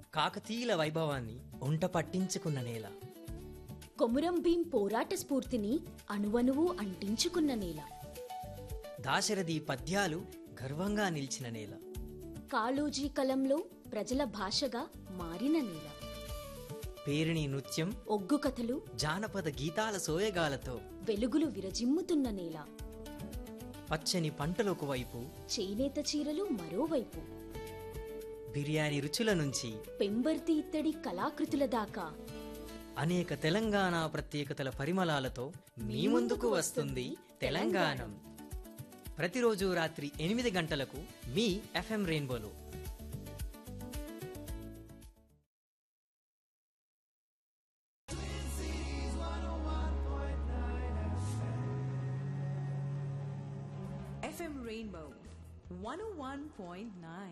కాకతీయుల వైభవాన్ని ఒంట పట్టించుకున్న నేల కొమురం భీం పోరాట స్ఫూర్తిని అణువణువు అంటించుకున్న నేల దాశరథి పద్యాలు గర్వంగా నిలిచిన నేల కాళోజీ కలంలో ప్రజల భాషగా మారిన నేల పేరిణి నృత్యం ఒగ్గు కథలు జానపద గీతాల సోయగాలతో వెలుగులు విరజిమ్ముతున్న నేల పచ్చని పంటలకు వైపు చేనేత చీరలు మరోవైపు బిర్యానీ రుచుల నుంచి పెంబర్తి ఇత్తడి కళాకృతుల దాకా అనేక తెలంగాణ ప్రత్యేకతల పరిమళాలతో మీ ముందుకు వస్తుంది తెలంగాణం ప్రతిరోజు రాత్రి ఎనిమిది గంటలకు మీ ఎఫ్ఎం రెయిన్బోలో FM Rainbow 101.9.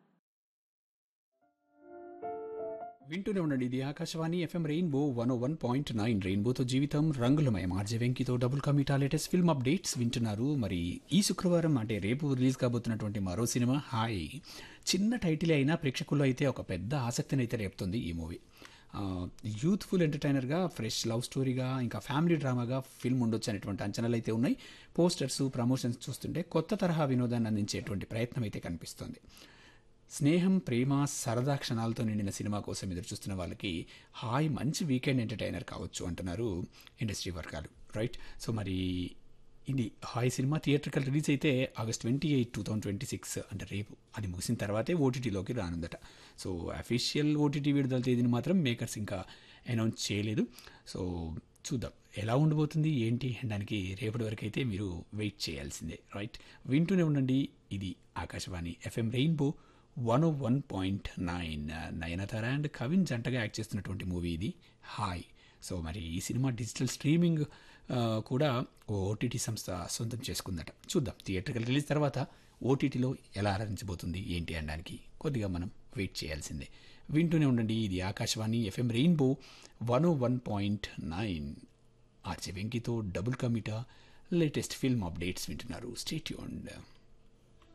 వింటూనే ఉండండి ఇది Akashvani FM rainbow one one point nine రెయిన్బోతో జీవితం రంగులమయం ఆర్జే వెంకితో డబుల్ కమిటా లేటెస్ట్ ఫిల్మ్ అప్డేట్స్ వింటున్నారు మరి ఈ శుక్రవారం అంటే రేపు రిలీజ్ కాబోతున్నటువంటి మరో సినిమా హాయ్ చిన్న టైటిల్ అయినా ప్రేక్షకుల్లో అయితే ఒక పెద్ద ఆసక్తిని అయితే రేపుతుంది ఈ మూవీ యూత్ఫుల్ ఎంటర్టైనర్గా ఫ్రెష్ లవ్ స్టోరీగా ఇంకా ఫ్యామిలీ డ్రామాగా ఫిల్మ్ ఉండొచ్చు అనేటువంటి అంచనాలు అయితే ఉన్నాయి పోస్టర్స్ ప్రమోషన్స్ చూస్తుంటే కొత్త తరహా వినోదాన్ని అందించేటువంటి ప్రయత్నం అయితే కనిపిస్తుంది స్నేహం ప్రేమ సరదా క్షణాలతో నిండిన సినిమా కోసం ఎదురు చూస్తున్న వాళ్ళకి హాయ్ మంచి వీకెండ్ ఎంటర్టైనర్ కావచ్చు అంటున్నారు ఇండస్ట్రీ వర్గాలు రైట్ సో మరి ఇది హాయ్ సినిమా థియేటర్కల్ రిలీజ్ అయితే August twenty eight two thousand twenty six అంటే రేపు అది ముగిసిన తర్వాతే ఓటీటీలోకి రానుందట సో అఫీషియల్ ఓటీటీ విడుదల తేదీని మాత్రం మేకర్స్ ఇంకా అనౌన్స్ చేయలేదు సో చూద్దాం ఎలా ఉండబోతుంది ఏంటి దానికి రేపటి వరకు అయితే మీరు వెయిట్ చేయాల్సిందే రైట్ వింటూనే ఉండండి ఇది Akashvani FM rainbow one O one point nine Nayanthara and Kavin జంటగా యాక్ట్ చేస్తున్నటువంటి మూవీ ఇది హాయ్ సో మరి ఈ సినిమా డిజిటల్ స్ట్రీమింగ్ ఆ, కూడా ఓ ఓటీటీ సంస్థ సొంతం చేసుకుందట చూద్దాం థియేటర్కి రిలీజ్ తర్వాత ఓటీటీలో ఎలా ఆరాధించబోతుంది ఏంటి అనడానికి కొద్దిగా మనం వెయిట్ చేయాల్సిందే వింటూనే ఉండండి ఇది Akashvani FM rainbow one O one point nine RJ వెంకితో డబుల్ కమిటా లేటెస్ట్ ఫిల్మ్ అప్డేట్స్ వింటున్నారు స్టేట్యూండ్